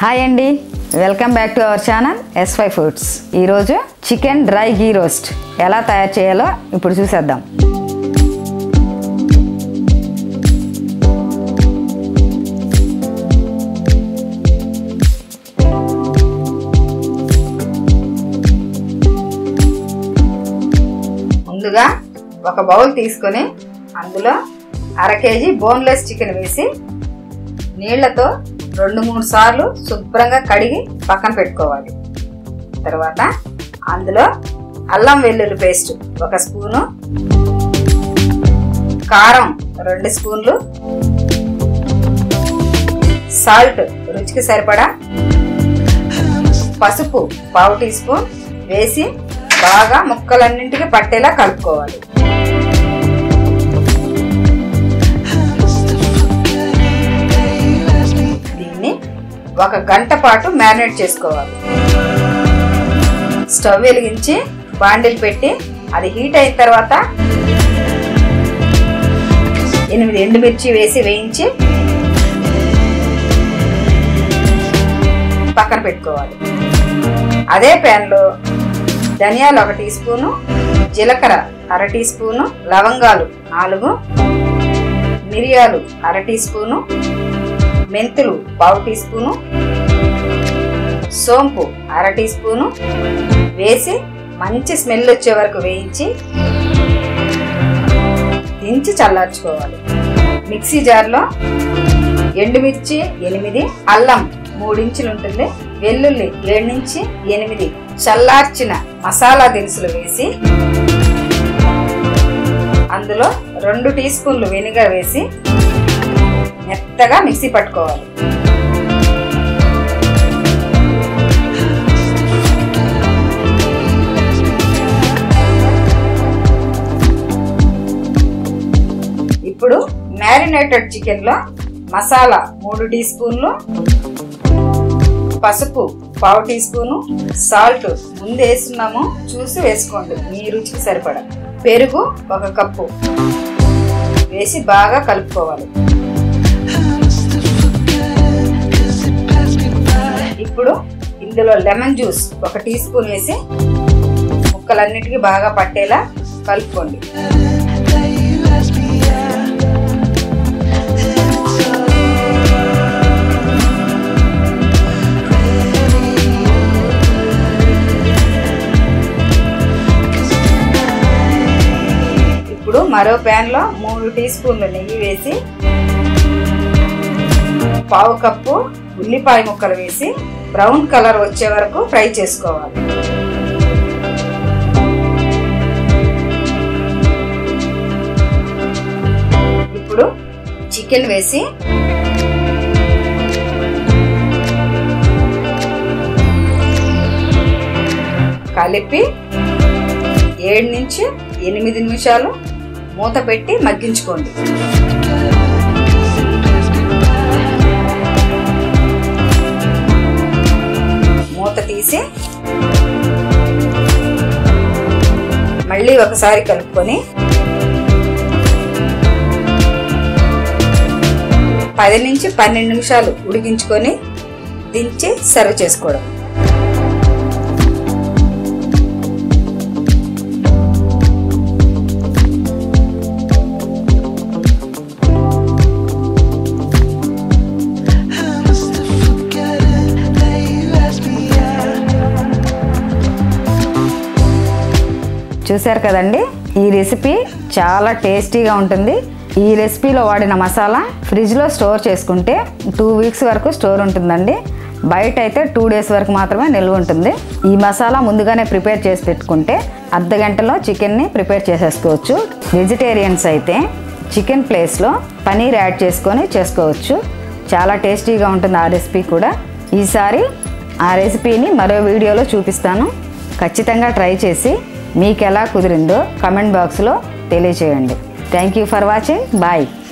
hi అండి welcome back to our channel S five foods ఈరోజు chicken dry ghee roast ఎలా తయారు చేయాలో ఇప్పుడు చూసేద్దాం ముందుగా ఒక బౌల్ తీసుకొని అందులో అర కేజీ బోన్లెస్ చికెన్ వేసి నీళ్లతో రెండు మూడు సార్లు శుభ్రంగా కడిగి పక్కన పెట్టుకోవాలి తర్వాత అందులో అల్లం వెల్లుల్లి పేస్ట్ ఒక స్పూను కారం రెండు స్పూన్లు సాల్ట్ రుచికి సరిపడా పసుపు పావు టీ స్పూన్ వేసి బాగా ముక్కలన్నింటికి పట్టేలా కలుపుకోవాలి దీన్ని ఒక గంట పాటు మ్యారినేట్ చేసుకోవాలి స్టవ్ వెలిగించి బాండిల్ పెట్టి అది హీట్ అయిన తర్వాత ఎనిమిది ఎండుమిర్చి వేసి వేయించి పక్కన పెట్టుకోవాలి అదే ప్యాన్లో ధనియాలు ఒక టీ స్పూను జీలకర్ర అర టీ స్పూను లవంగాలు నాలుగు మిరియాలు అర టీ స్పూను మెంతులు పావు టీ స్పూను సోంపు అర టీ స్పూను వేసి మంచి స్మెల్ వచ్చే వరకు వేయించి దించి చల్లార్చుకోవాలి మిక్సీ జార్లో ఎండుమిర్చి ఎనిమిది అల్లం మూడించులు ఉంటుంది వెల్లుల్లి ఏడు నుంచి ఎనిమిది చల్లార్చిన మసాలా దినుసులు వేసి అందులో రెండు టీ స్పూన్లు వెనిగర్ వేసి మెత్తగా మిక్సీ పట్టుకోవాలి ఇప్పుడు మ్యారినేటెడ్ చికెన్ లో మసాలా మూడు టీ స్పూన్లు పసుపు పావు టీ స్పూను సాల్ట్ ముందు వేస్తున్నాము చూసి వేసుకోండి మీ రుచికి సరిపడా పెరుగు ఒక కప్పు వేసి బాగా కలుపుకోవాలి ఇప్పుడు ఇందులో లెమన్ జ్యూస్ ఒక టీ స్పూన్ వేసి ముక్కలన్నిటికీ బాగా పట్టేలా కలుపుకోండి ఇప్పుడు మరో ప్యాన్ లో మూడు టీ స్పూన్లు నెయ్యి వేసి పావు కప్పు ఉల్లిపాయ ముక్కలు వేసి బ్రౌన్ కలర్ వచ్చే వరకు ఫ్రై చేసుకోవాలి ఇప్పుడు చికెన్ వేసి కలిపి ఏడు నుంచి ఎనిమిది నిమిషాలు మూత పెట్టి మగ్గించుకోండి మూత తీసి మళ్ళీ ఒకసారి కలుపుకొని పది నుంచి పన్నెండు నిమిషాలు ఉడికించుకొని దించి సర్వ్ చేసుకోవడం చూశారు కదండి ఈ రెసిపీ చాలా టేస్టీగా ఉంటుంది ఈ రెసిపీలో వాడిన మసాలా ఫ్రిడ్జ్లో స్టోర్ చేసుకుంటే టూ వీక్స్ వరకు స్టోర్ ఉంటుందండి బయట అయితే టూ డేస్ వరకు మాత్రమే నిల్వ ఉంటుంది ఈ మసాలా ముందుగానే ప్రిపేర్ చేసి పెట్టుకుంటే అర్ధ గంటలో చికెన్ని ప్రిపేర్ చేసేసుకోవచ్చు వెజిటేరియన్స్ అయితే చికెన్ ప్లేస్లో పనీర్ యాడ్ చేసుకొని చేసుకోవచ్చు చాలా టేస్టీగా ఉంటుంది ఆ రెసిపీ కూడా ఈసారి ఆ రెసిపీని మరో వీడియోలో చూపిస్తాను ఖచ్చితంగా ట్రై చేసి మీకు ఎలా కుదిరిందో కమెంట్ బాక్స్లో తెలియచేయండి thank you for watching bye